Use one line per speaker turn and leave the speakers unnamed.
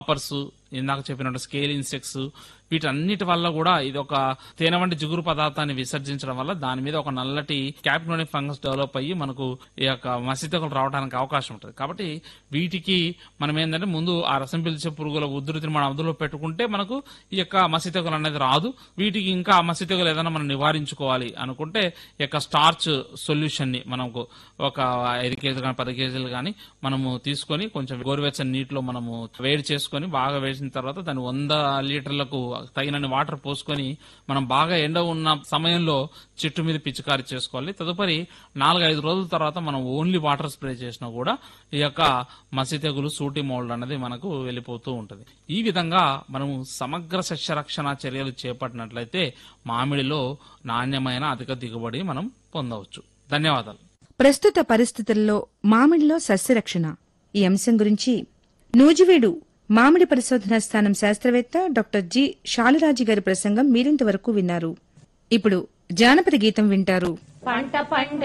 కాపర్స్ ఇందాక చెప్పినట్టు scale insects వీటన్నిటి వల్ల కూడా ఇది ఒక తేనె వంటి జిగురు పదార్థాన్ని విసర్జించడం వల్ల దాని మీద ఒక నల్లటి క్యాప్నోనిక్ ఫంగస్ డెవలప్ అయ్యి మనకు ఈ యొక్క మసితకులు రావడానికి అవకాశం ఉంటుంది కాబట్టి వీటికి మనం ఏంటంటే ముందు ఆ రసం పీల్చే పురుగుల ఉధృతిని మనం అదులో పెట్టుకుంటే మనకు ఈ యొక్క మసితకులు అనేది రాదు వీటికి ఇంకా ఆ మసితకులు ఏదైనా మనం నివారించుకోవాలి అనుకుంటే ఈ యొక్క స్టార్చ్ సొల్యూషన్ ని మనకు ఒక ఐదు కేజీలు కానీ పది కేజీలు కానీ మనము తీసుకొని కొంచెం గోరువెచ్చని నీటిలో మనము వేడి చేసుకొని బాగా వేసిన తర్వాత దాన్ని వంద లీటర్లకు తగినన్ని వాటర్ పోసుకొని మనం బాగా ఎండ ఉన్న సమయంలో చెట్టు మీద పిచికారి చేసుకోవాలి తదుపరి నాలుగైదు రోజుల తర్వాత మనం ఓన్లీ వాటర్ స్ప్రే చేసినా కూడా ఈ యొక్క మసి తెగులు సూటి మోల్డ్ అనేది మనకు వెళ్ళిపోతూ ఉంటది ఈ విధంగా మనము సమగ్ర సస్యరక్షణ చర్యలు చేపట్టినట్లయితే మామిడిలో నాణ్యమైన అధిక దిగుబడి మనం పొందవచ్చు ధన్యవాదాలు
ప్రస్తుత పరిస్థితుల్లో మామిడిలో సస్యరక్షణ ఈ అంశం గురించి నూజివీడు మామిడి పరిశోధనా స్థానం శాస్త్రవేత్త డాక్టర్ జి శాలురాజు గారి ప్రసంగం మీరింతవరకు విన్నారు ఇప్పుడు జానపద గీతం వింటారు
పంట పండే